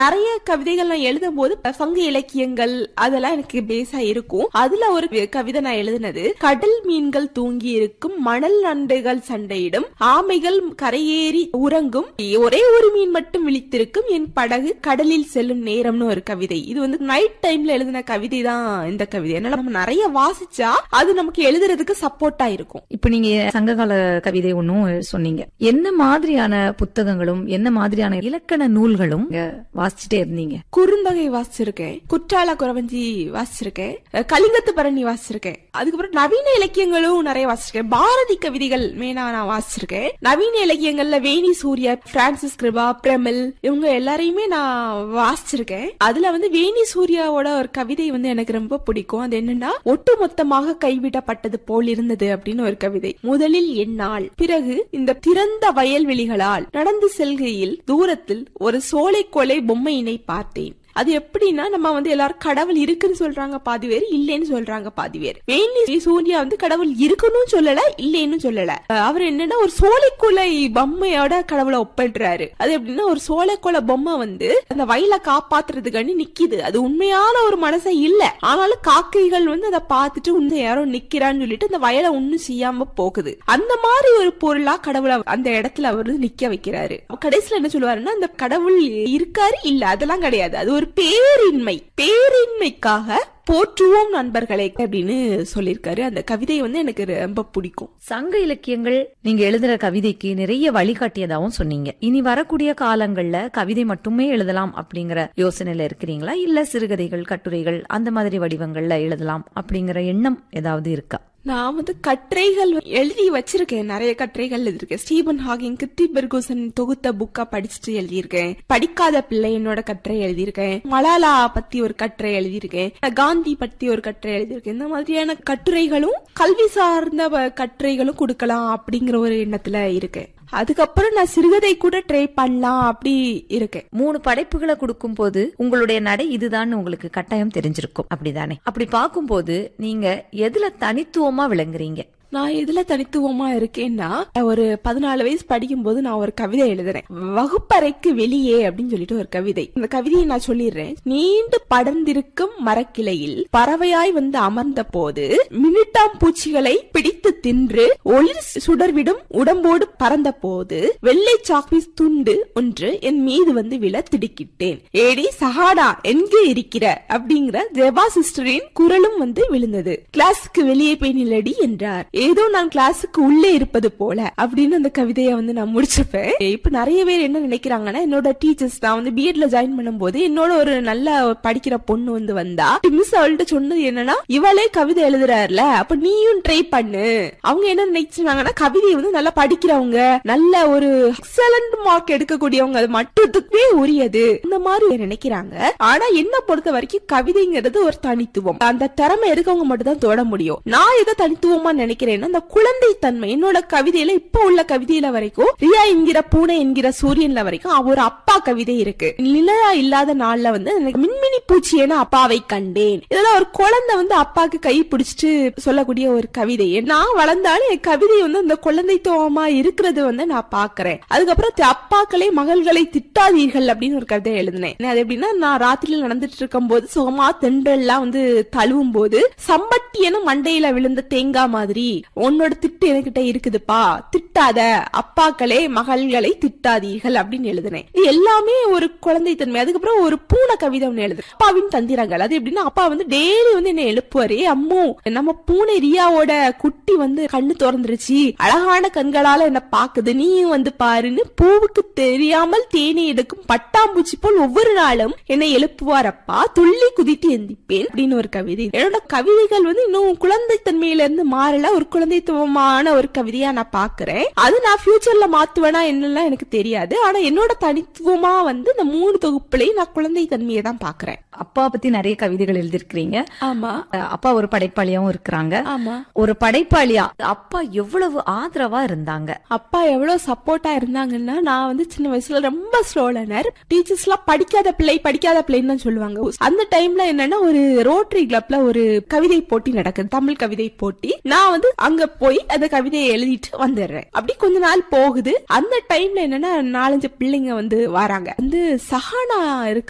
நிறைய கவிதைகள் நான் எழுதும் போது சங்க இலக்கியங்கள் அதெல்லாம் எனக்கு பேஸா இருக்கும் அதுல ஒரு கவிதை நான் எழுதினது கடல் மீன்கள் தூங்கி இருக்கும் மணல் நண்டுகள் சண்டையிடும் ஆமைகள் கரையேறி உறங்கும் ஒரே ஒரு மீன் மட்டும் விழித்திருக்கும் என் படகு கடலில் செல்லும் நேரம்னு ஒரு கவிதை இது வந்து நைட் டைம்ல எழுதின கவிதை தான் இந்த கவிதை அதனால நம்ம நிறைய வாசிச்சா அது நமக்கு எழுதுறதுக்கு சப்போர்ட்டா இருக்கும் இப்ப நீங்க சங்ககால கவிதை ஒன்னும் சொன்னீங்க என்ன மாதிரியான புத்தகங்களும் என்ன மாதிரியான இலக்கண நூல்களும் நீங்க வாசிச்சுட்டே இருந்தீங்க குறுந்தொகை வாசிச்சிருக்கேன் குற்றால குறவஞ்சி வாசிச்சிருக்கேன் அஹ் கலிங்கத்து பரணி வாசிச்சிருக்கேன் அதுக்கப்புறம் நவீன இலக்கியங்களும் நிறைய வாசிச்சிருக்கேன் பாரதி கவிதைகள் மெயினா நான் வாசிச்சிருக்கேன் நவீன இலக்கியங்கள்ல வேணி சூர்யா பிரான்சிஸ் கிருபா பிரமில் இவங்க எல்லாரையுமே நான் வாசிச்சிருக்கேன் அதுல வந்து வேணி சூர்யாவோட ஒரு கவிதை வந்து எனக்கு ரொம்ப பிடிக்கும் அது என்னன்னா ஒட்டுமொத்தமாக கைவிடப்பட்டது போல் இருந்தது அப்படின்னு ஒரு கவிதை முதலில் என்னால் பிறகு இந்த திறந்த வயல்வெளிகளால் நடந்து செல்கையில் தூரத்தில் ஒரு சோலை கொலை பொம்மையினை பார்த்தேன் அது எப்படின்னா நம்ம வந்து எல்லாரும் கடவுள் இருக்குன்னு சொல்றாங்க பாதி பேர் இல்லைன்னு சொல்றாங்க பாதி பேர் வேணி சூர்யா வந்து கடவுள் இருக்குன்னு சொல்லல இல்லைன்னு சொல்லல அஹ் அவர் என்னன்னா ஒரு சோலைக்குலை பொம்மையோட கடவுளை ஒப்பிடுறாரு அது எப்படின்னா ஒரு சோலைக்குலை பொம்மை வந்து அந்த வயலை காப்பாத்துறதுக்காண்டி நிக்குது அது உண்மையான ஒரு மனசை இல்ல ஆனாலும் காக்கைகள் வந்து அதை பார்த்துட்டு உண்மை யாரோ நிக்கிறான்னு சொல்லிட்டு அந்த வயலை ஒண்ணும் செய்யாம போகுது அந்த மாதிரி ஒரு பொருளா கடவுளை அந்த இடத்துல அவர் வந்து நிக்க வைக்கிறாரு கடைசியில என்ன சொல்லுவாருன்னா அந்த கடவுள் இருக்காரு இல்ல அதெல்லாம் கிடையாது அது ஒரு பேரின்மை பேரின்மைக்காக போற்றுவோம் நண்பர்களே அப்படின்னு சொல்லியிருக்காரு அந்த கவிதை வந்து எனக்கு ரொம்ப பிடிக்கும் சங்க இலக்கியங்கள் நீங்க எழுதுற கவிதைக்கு நிறைய வழிகாட்டியதாவும் சொன்னீங்க இனி வரக்கூடிய காலங்கள்ல கவிதை மட்டுமே எழுதலாம் அப்படிங்கிற யோசனையில இருக்கிறீங்களா இல்ல சிறுகதைகள் கட்டுரைகள் அந்த மாதிரி வடிவங்கள்ல எழுதலாம் அப்படிங்கிற எண்ணம் ஏதாவது இருக்கா நான் வந்து கட்டுரைகள் எழுதி வச்சிருக்கேன் நிறைய கட்டுரைகள் எழுதியிருக்கேன் ஸ்டீபன் ஹாகிங் கிட்டி பெர்கூசன் தொகுத்த புக்கா படிச்சுட்டு எழுதியிருக்கேன் படிக்காத பிள்ளை என்னோட கட்டுரை எழுதியிருக்கேன் மலாலா பத்தி ஒரு கட்டுரை எழுதியிருக்கேன் காந்தி பத்தி ஒரு கட்டுரை எழுதியிருக்கேன் இந்த மாதிரியான கட்டுரைகளும் கல்வி சார்ந்த வ- கட்டுரைகளும் கொடுக்கலாம் அப்படிங்கிற ஒரு எண்ணத்துல இருக்கேன் அதுக்கப்புறம் நான் சிறுகதை கூட ட்ரை பண்ணலாம் அப்படி இருக்கேன் மூணு படைப்புகளை கொடுக்கும் போது உங்களுடைய நடை இதுதான் உங்களுக்கு கட்டாயம் தெரிஞ்சிருக்கும் அப்படிதானே அப்படி பார்க்கும்போது நீங்க எதுல தனித்துவமா விளங்குறீங்க நான் எதுல தனித்துவமா இருக்கேன்னா ஒரு பதினாலு வயசு படிக்கும் போது நான் ஒரு கவிதை எழுதுறேன் வகுப்பறைக்கு வெளியே அப்படின்னு சொல்லிட்டு ஒரு கவிதை இந்த கவிதையை நான் சொல்லிடுறேன் நீண்டு படர்ந்திருக்கும் மரக்கிளையில் பறவையாய் வந்து அமர்ந்த போது மினிட்டாம் பூச்சிகளை பிடித்து தின்று ஒளிர் சுடர்விடும் உடம்போடு பறந்த போது வெள்ளை சாக்பீஸ் துண்டு ஒன்று என் மீது வந்து விழ திடுக்கிட்டேன் ஏடி சஹாடா எங்கே இருக்கிற அப்படிங்கிற ஜெபா சிஸ்டரின் குரலும் வந்து விழுந்தது கிளாஸுக்கு வெளியே போய் நில்லடி என்றார் ஏதோ நான் கிளாஸுக்கு உள்ளே இருப்பது போல அப்படின்னு அந்த கவிதையை வந்து நான் முடிச்சுப்பேன் இப்ப நிறைய பேர் என்ன நினைக்கிறாங்கன்னா என்னோட டீச்சர்ஸ் நான் வந்து பிஎட்ல ஜாயின் பண்ணும்போது என்னோட ஒரு நல்ல படிக்கிற பொண்ணு வந்து வந்தா மிஸ் அவள்கிட்ட சொன்னது என்னன்னா இவளே கவிதை எழுதுறாருல அப்ப நீயும் ட்ரை பண்ணு அவங்க என்ன நினைச்சாங்கன்னா கவிதையை வந்து நல்லா படிக்கிறவங்க நல்ல ஒரு எக்ஸலண்ட் மார்க் எடுக்கக்கூடியவங்க அது மட்டுத்துக்குமே உரியது இந்த மாதிரி நினைக்கிறாங்க ஆனா என்ன பொறுத்த வரைக்கும் கவிதைங்கிறது ஒரு தனித்துவம் அந்த திறமை இருக்கவங்க மட்டும் தான் தொட முடியும் நான் எதை தனித்துவமா நினைக்கிறேன்னா அந்த குழந்தைத்தன்மை என்னோட கவிதையில இப்ப உள்ள கவிதையில வரைக்கும் ரியா என்கிற பூனை என்கிற சூரியன்ல வரைக்கும் ஒரு அப்பா கவிதை இருக்கு நிலையா இல்லாத நாள்ல வந்து எனக்கு மின்மினி பூச்சி என அப்பாவை கண்டேன் இதெல்லாம் ஒரு குழந்தை வந்து அப்பாக்கு கை பிடிச்சிட்டு சொல்லக்கூடிய ஒரு கவிதை நான் வளர்ந்தாலும் என் கவிதை வந்து அந்த குழந்தைத்துவமா இருக்கிறது வந்து நான் பாக்குறேன் அதுக்கப்புறம் தி- அப்பாக்களே மகள்களை திட்டாதீர்கள் அப்படின்னு ஒரு கவிதை எழுதினேன் அது எப்படின்னா நான் ராத்திரியில் நடந்துட்டு இருக்கும் போது சுகமா தென்றல்லாம் வந்து தழுவும் போது சம்பட்டி என மண்டையில விழுந்த தேங்காய் மாதிரி உன்னோட திட்டு என்கிட்ட இருக்குதுப்பா திட்டாத அப்பாக்களே மகள்களை திட்டாதீர்கள் அப்படின்னு எழுதினேன் இது எல்லாமே ஒரு குழந்தைத்தன்மை அதுக்கப்புறம் ஒரு பூனை கவிதை ஒண்ணு எழுது அப்பாவின் தந்திரங்கள் அது எப்படின்னா அப்பா வந்து டெய்லி வந்து என்ன எழுப்புவாரு அம்மோ நம்ம பூனை ரியாவோட குட்டி வந்து கண்ணு திறந்துருச்சு அழகான கண்களால என்ன பாக்குது நீயும் வந்து பாருன்னு பூவுக்கு தெரியாமல் தேனி எடுக்கும் பட்டாம்பூச்சி போல் ஒவ்வொரு நாளும் என்னை எழுப்புவார் அப்பா துள்ளி குதித்து எந்திப்பேன் அப்படின்னு ஒரு கவிதை என்னோட கவிதைகள் வந்து இன்னும் குழந்தைத்தன்மையில இருந்து மாறல ஒரு குழந்தைத்துவமான ஒரு கவிதையா நான் பாக்குறேன் அது நான் ஃபியூச்சர்ல மாத்துவேனா என்னெல்லாம் எனக்கு தெரியாது ஆனா என்னோட தனித்துவமா வந்து இந்த மூணு தொகுப்புலையும் நான் குழந்தைத்தன்மையை தான் பாக்குறேன் அப்பா பத்தி நிறைய கவிதைகள் எழுதியிருக்கிறீங்க ஆமா அப்பா ஒரு படைப்பாளியாவும் இருக்கிறாங்க ஆமா ஒரு படைப்பாளியா அப்பா எவ்வளவு ஆதரவா இருந்தாங்க அப்பா எவ்வளவு சப்போர்ட்டா இருந்தாங்கன்னா நான் வந்து சின்ன வயசுல ரொம்ப ஸ்லோ லேர்னர் டீச்சர்ஸ் எல்லாம் படிக்காத பிள்ளை படிக்காத பிள்ளைன்னு தான் சொல்லுவாங்க அந்த டைம்ல என்னன்னா ஒரு ரோட்டரி கிளப்ல ஒரு கவிதை போட்டி நடக்குது தமிழ் கவிதை போட்டி நான் வந்து அங்க போய் அந்த கவிதையை எழுதிட்டு வந்துடுறேன் அப்படி கொஞ்ச நாள் போகுது அந்த டைம்ல என்னன்னா நாலஞ்சு பிள்ளைங்க வந்து வராங்க வந்து சஹானா இருக்கு